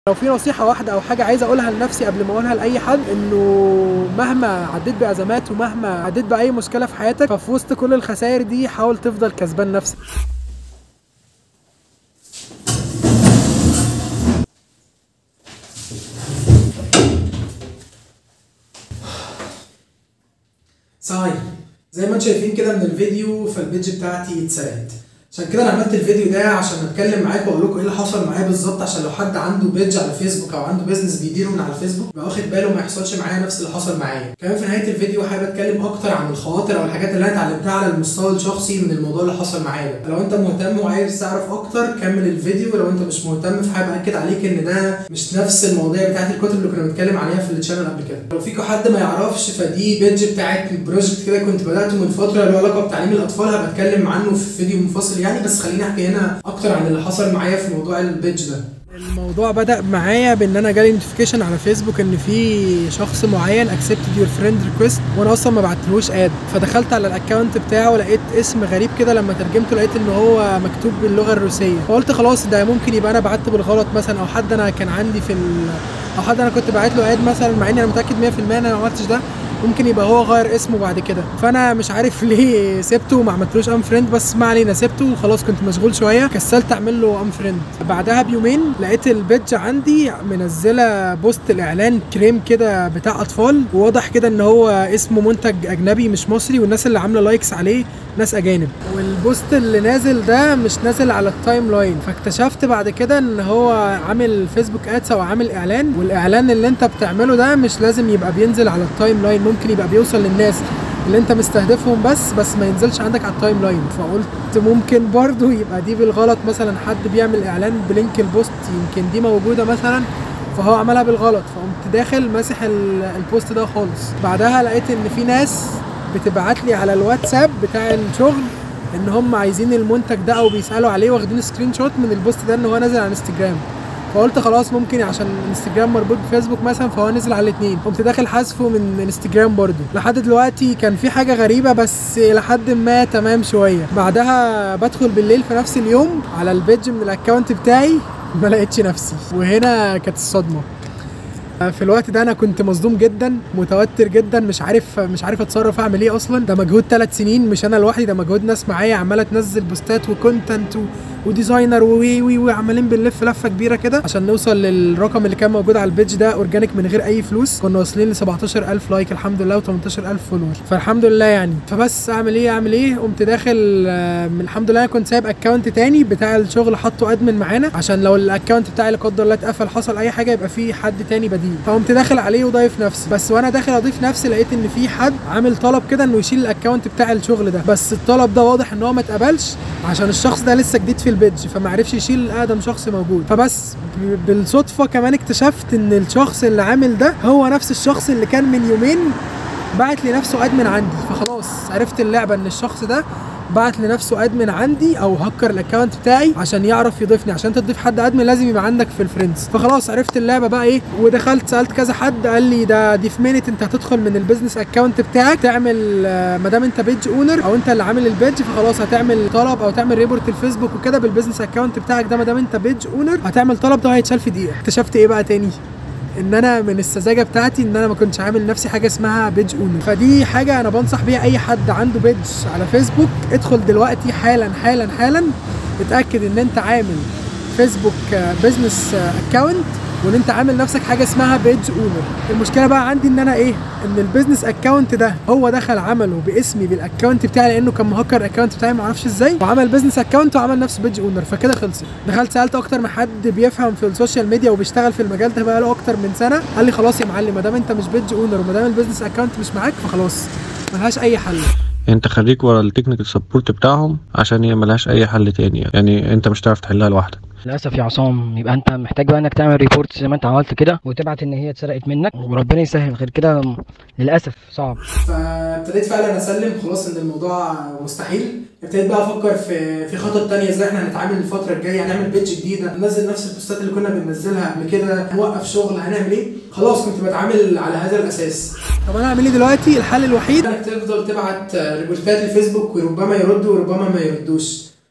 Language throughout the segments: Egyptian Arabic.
لو في نصيحة واحدة أو حاجة عايز أقولها لنفسي قبل ما أقولها لأي حد إنه مهما عديت بأزمات ومهما عديت بأي مشكلة في حياتك ففي وسط كل الخسائر دي حاول تفضل كسبان نفسك صحيح زي ما انتم شايفين كده من الفيديو فالبيج بتاعتي اتسرقت عشان كده انا عملت الفيديو ده عشان اتكلم معاكم واقول لكم ايه اللي حصل معايا بالظبط عشان لو حد عنده بيج على فيسبوك او عنده بيزنس بيديره من على الفيسبوك يبقى واخد باله ما يحصلش معايا نفس اللي حصل معايا كمان في نهايه الفيديو حابب اتكلم اكتر عن الخواطر او الحاجات اللي انا اتعلمتها على المستوى الشخصي من الموضوع اللي حصل معايا ده لو انت مهتم وعايز تعرف اكتر كمل الفيديو ولو انت مش مهتم فحابب اكد عليك ان ده مش نفس المواضيع بتاعت الكتب اللي كنا بنتكلم عليها في الشانل قبل كده لو فيكم حد ما يعرفش فدي بيج بتاعت بروجكت كده كنت بداته من فتره له علاقه بتعليم الاطفال هبقى اتكلم عنه في فيديو منفصل يعني بس خليني احكي هنا اكتر عن اللي حصل معايا في موضوع البيج ده الموضوع بدأ معايا بان انا جالي نوتيفيكيشن على فيسبوك ان في شخص معين accepted your friend request وانا اصلا ما بعتلهوش اد فدخلت على الاكونت بتاعه لقيت اسم غريب كده لما ترجمته لقيت ان هو مكتوب باللغه الروسيه فقلت خلاص ده ممكن يبقى انا بعت بالغلط مثلا او حد انا كان عندي في ال... او حد انا كنت باعت له اد مثلا مع اني انا متاكد 100% ان انا ما عملتش ده ممكن يبقى هو غير اسمه بعد كده فانا مش عارف ليه سبته وما عملتلوش ام فريند بس ما علينا سبته وخلاص كنت مشغول شويه كسلت اعمل له ام فريند بعدها بيومين لقيت البيج عندي منزله بوست الاعلان كريم كده بتاع اطفال وواضح كده ان هو اسمه منتج اجنبي مش مصري والناس اللي عامله لايكس عليه ناس اجانب والبوست اللي نازل ده مش نازل على التايم لاين فاكتشفت بعد كده ان هو عامل فيسبوك ادس او عامل اعلان والاعلان اللي انت بتعمله ده مش لازم يبقى بينزل على التايم لاين ممكن يبقى بيوصل للناس اللي انت مستهدفهم بس بس ما ينزلش عندك على التايم لاين فقلت ممكن برضو يبقى دي بالغلط مثلا حد بيعمل اعلان بلينك البوست يمكن دي موجوده مثلا فهو عملها بالغلط فقمت داخل ماسح ال- البوست ده خالص بعدها لقيت ان في ناس بتبعت لي على الواتساب بتاع الشغل ان هم عايزين المنتج ده او بيسالوا عليه واخدين سكرين شوت من البوست ده ان هو نازل على انستجرام فقلت خلاص ممكن عشان انستجرام مربوط بفيسبوك مثلا فهو نزل على الاثنين قمت داخل حذفه من انستجرام برضو لحد دلوقتي كان في حاجه غريبه بس لحد ما تمام شويه بعدها بدخل بالليل في نفس اليوم على البيج من الاكونت بتاعي ما لقيتش نفسي وهنا كانت الصدمه في الوقت ده انا كنت مصدوم جدا متوتر جدا مش عارف مش عارف اتصرف اعمل ايه اصلا ده مجهود ثلاث سنين مش انا لوحدي ده مجهود ناس معايا عماله تنزل بوستات وكونتنت و... وديزاينر وي وي وعمالين بنلف لفه كبيره كده عشان نوصل للرقم اللي كان موجود على البيج ده اورجانيك من غير اي فلوس كنا واصلين ل 17000 لايك الحمد لله و18000 فولور فالحمد لله يعني فبس اعمل ايه اعمل ايه قمت داخل آه، من الحمد لله انا كنت سايب اكونت تاني بتاع الشغل حاطه ادمن معانا عشان لو الاكونت بتاعي لا قدر الله اتقفل حصل اي حاجه يبقى في حد تاني بديل فقمت داخل عليه وضايف نفسي بس وانا داخل اضيف نفسي لقيت ان في حد عامل طلب كده انه يشيل الاكونت بتاع الشغل ده بس الطلب ده واضح ان هو ما اتقبلش عشان الشخص ده لسه جديد في البيدج فما عرفش يشيل اقدم شخص موجود فبس ب- بالصدفه كمان اكتشفت ان الشخص اللي عامل ده هو نفس الشخص اللي كان من يومين بعت لنفسه ادمن عندي فخلاص عرفت اللعبه ان الشخص ده بعت لنفسه ادمن عندي او هكر الاكونت بتاعي عشان يعرف يضيفني عشان انت تضيف حد ادمن لازم يبقى عندك في الفريندز فخلاص عرفت اللعبه بقى ايه ودخلت سالت كذا حد قال لي ده دي في مينت انت هتدخل من البيزنس اكونت بتاعك تعمل آه، ما دام انت بيج اونر او انت اللي عامل البيج فخلاص هتعمل طلب او تعمل ريبورت الفيسبوك وكده بالبيزنس اكونت بتاعك ده ما دام انت بيج اونر هتعمل طلب ده هيتشال في دقيقه اكتشفت ايه بقى تاني ان انا من السذاجه بتاعتي ان انا ما كنتش عامل لنفسي حاجه اسمها بيج اونر فدي حاجه انا بنصح بيها اي حد عنده بيج على فيسبوك ادخل دلوقتي حالا حالا حالا اتاكد ان انت عامل فيسبوك بزنس اكونت وان انت عامل نفسك حاجه اسمها بيج اونر المشكله بقى عندي ان انا ايه ان البيزنس اكونت ده هو دخل عمله باسمي بالاكونت بتاعي لانه كان مهكر الاكونت بتاعي ما اعرفش ازاي وعمل بيزنس اكونت وعمل نفسه بيج اونر فكده خلصت دخلت سالت اكتر من حد بيفهم في السوشيال ميديا وبيشتغل في المجال ده بقاله اكتر من سنه قال لي خلاص يا معلم ما دام انت مش بيج اونر وما دام البيزنس اكونت مش معاك فخلاص ملهاش اي حل انت خليك ورا التكنيكال سبورت بتاعهم عشان هي ملهاش اي حل تاني يعني انت مش هتعرف تحلها لوحدك للاسف يا عصام يبقى انت محتاج بقى انك تعمل ريبورت زي ما انت عملت كده وتبعت ان هي اتسرقت منك وربنا يسهل غير كده للاسف صعب فابتديت فعلا اسلم خلاص ان الموضوع مستحيل ابتديت بقى افكر في في خطط تانية ازاي احنا هنتعامل الفتره الجايه هنعمل بيتش جديده هننزل نفس البوستات اللي كنا بننزلها قبل كده هنوقف شغل هنعمل ايه خلاص كنت بتعامل على هذا الاساس طب انا اعمل ايه دلوقتي الحل الوحيد انك تفضل تبعت ريبورتات لفيسبوك وربما يردوا وربما ما يردوش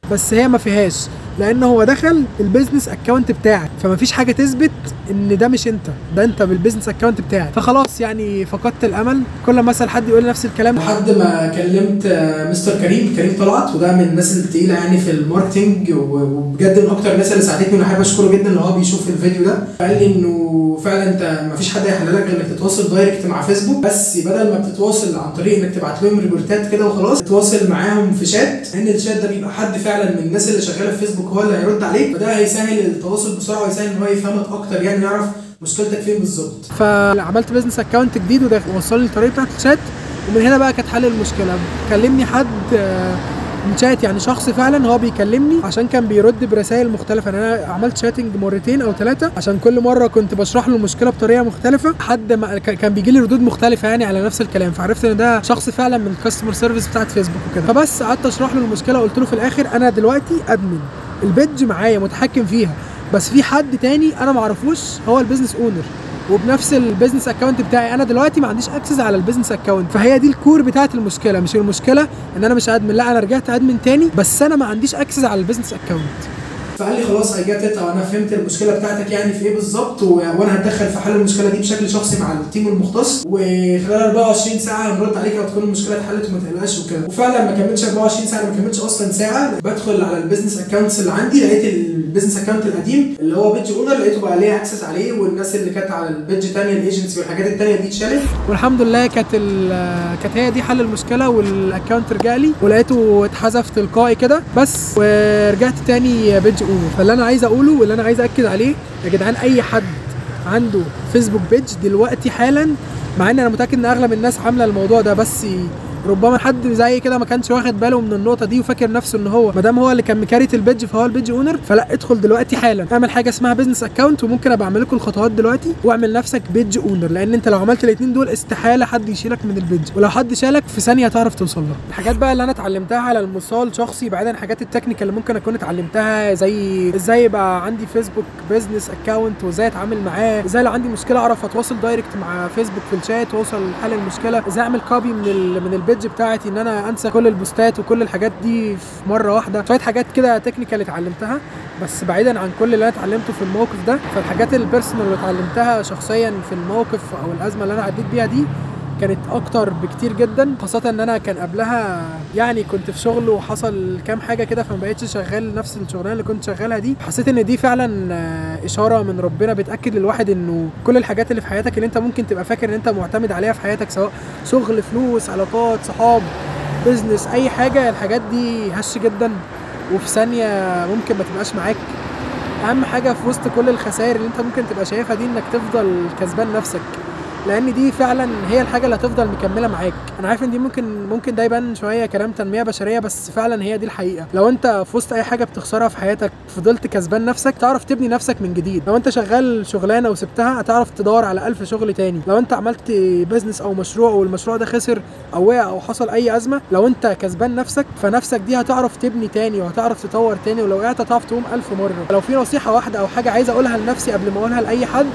بس هي ما فيهاش لان هو دخل البيزنس اكونت بتاعك فما فيش حاجه تثبت ان ده مش انت ده انت بالبيزنس اكونت بتاعك فخلاص يعني فقدت الامل كل ما اسال حد يقول لي نفس الكلام لحد ما كلمت آه، مستر كريم كريم طلعت وده من الناس التقيله يعني في الماركتنج و- وبجد من اكتر الناس اللي ساعدتني وانا حابب اشكره جدا ان هو بيشوف الفيديو ده فقال لي انه فعلا انت ما فيش حد هيحللك غير انك تتواصل دايركت مع فيسبوك بس بدل ما بتتواصل عن طريق انك تبعت لهم ريبورتات كده وخلاص تتواصل معاهم في شات لان الشات ده بيبقى حد فعلا من الناس اللي شغاله في فيسبوك هو اللي هيرد عليك فده هيسهل التواصل بسرعه ويسهل ان هو يفهمك اكتر يعني يعرف مشكلتك فين بالظبط فعملت بيزنس اكونت جديد وده وصل لي الطريقه بتاعت الشات ومن هنا بقى كانت حل المشكله كلمني حد آه، من شات يعني شخص فعلا هو بيكلمني عشان كان بيرد برسائل مختلفه يعني انا عملت شاتنج مرتين او ثلاثه عشان كل مره كنت بشرح له المشكله بطريقه مختلفه حد ما ك- كان بيجي لي ردود مختلفه يعني على نفس الكلام فعرفت ان ده شخص فعلا من الكاستمر سيرفيس بتاعت فيسبوك وكده فبس قعدت اشرح له المشكله قلت له في الاخر انا دلوقتي ادمن البيدج معايا متحكم فيها بس في حد تاني انا معرفوش هو البيزنس اونر وبنفس البيزنس اكونت بتاعي انا دلوقتي ما عنديش اكسس على البيزنس اكونت فهي دي الكور بتاعت المشكله مش المشكله ان انا مش ادمن لا انا رجعت ادمن تاني بس انا ما عنديش اكسس على البيزنس اكونت فقال لي خلاص اي جت ات انا فهمت المشكله بتاعتك يعني في ايه بالظبط و- وانا هتدخل في حل المشكله دي بشكل شخصي مع التيم المختص وخلال 24 ساعه هنرد عليك وتكون المشكله اتحلت وما تقلقش وكده وفعلا ما كملتش 24 ساعه ما كملتش اصلا ساعه بدخل على البيزنس اكونتس اللي عندي لقيت البيزنس اكونت القديم اللي هو بيج اونر لقيته بقى ليه اكسس عليه والناس اللي كانت على البيج تانية الايجنسي والحاجات التانية دي اتشالت والحمد لله كانت ال- كانت هي دي حل المشكله والاكونت رجع لي ولقيته اتحذف تلقائي كده بس ورجعت تاني بيج اونر فاللي انا عايز اقوله واللي انا عايز اكد عليه يا جدعان اي حد عنده فيسبوك بيج دلوقتي حالا مع ان انا متاكد ان اغلب الناس عامله الموضوع ده بس ربما حد زي كده ما كانش واخد باله من النقطه دي وفاكر نفسه ان هو ما دام هو اللي كان مكاريت البيج فهو البيج اونر فلا ادخل دلوقتي حالا اعمل حاجه اسمها بيزنس اكونت وممكن ابقى اعمل لكم الخطوات دلوقتي واعمل نفسك بيج اونر لان انت لو عملت الاثنين دول استحاله حد يشيلك من البيج ولو حد شالك في ثانيه هتعرف توصل له الحاجات بقى اللي انا اتعلمتها على المستوى الشخصي بعيدا عن الحاجات التكنيكال اللي ممكن اكون اتعلمتها زي ازاي يبقى عندي فيسبوك بيزنس اكونت وازاي اتعامل معاه ازاي لو عندي مشكله اعرف اتواصل دايركت مع فيسبوك في الشات واوصل لحل المشكله ازاي اعمل كوبي من ال من البيج بتاعتي ان انا انسى كل البوستات وكل الحاجات دي في مره واحده شويه حاجات كده تكنيكال اتعلمتها بس بعيدا عن كل اللي انا اتعلمته في الموقف ده فالحاجات البيرسونال اللي اتعلمتها شخصيا في الموقف او الازمه اللي انا عديت بيها دي كانت اكتر بكتير جدا خاصة ان انا كان قبلها يعني كنت في شغل وحصل كام حاجة كده فما بقتش شغال نفس الشغلانة اللي كنت شغالها دي حسيت ان دي فعلا آه، اشارة من ربنا بتأكد للواحد انه كل الحاجات اللي في حياتك اللي انت ممكن تبقى فاكر ان انت معتمد عليها في حياتك سواء شغل فلوس علاقات صحاب بيزنس اي حاجة الحاجات دي هش جدا وفي ثانية ممكن ما تبقاش معاك اهم حاجة في وسط كل الخسائر اللي انت ممكن تبقى شايفها دي انك تفضل كسبان نفسك لان دي فعلا هي الحاجه اللي هتفضل مكمله معاك انا عارف ان دي ممكن ممكن ده يبان شويه كلام تنميه بشريه بس فعلا هي دي الحقيقه لو انت في وسط اي حاجه بتخسرها في حياتك فضلت كسبان نفسك تعرف تبني نفسك من جديد لو انت شغال شغلانه وسبتها هتعرف تدور على ألف شغل تاني لو انت عملت بيزنس او مشروع والمشروع ده خسر او وقع او حصل اي ازمه لو انت كسبان نفسك فنفسك دي هتعرف تبني تاني وهتعرف تطور تاني ولو وقعت هتعرف تقوم ألف مره لو في نصيحه واحده او حاجه عايز اقولها لنفسي قبل ما اقولها لاي حد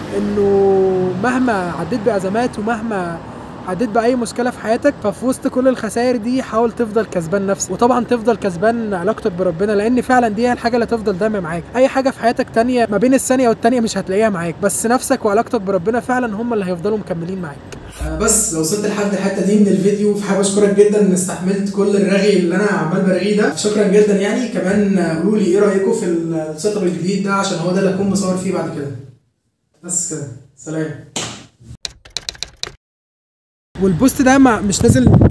انه مهما عديت بازمات ومهما عديت باي مشكله في حياتك ففي وسط كل الخسائر دي حاول تفضل كسبان نفسك وطبعا تفضل كسبان علاقتك بربنا لان فعلا دي هي الحاجه اللي هتفضل دايما معاك اي حاجه في حياتك تانية ما بين الثانيه والتانية مش هتلاقيها معاك بس نفسك وعلاقتك بربنا فعلا هم اللي هيفضلوا مكملين معاك آه، بس لو وصلت لحد الحته دي من الفيديو فحابب اشكرك جدا ان استحملت كل الرغي اللي انا عمال برغيه ده شكرا جدا يعني كمان آه، قولوا لي ايه رايكم في السيت اب الجديد ده عشان هو ده اللي هكون مصور فيه بعد كده بس كده سلام والبوست ده مع مش نازل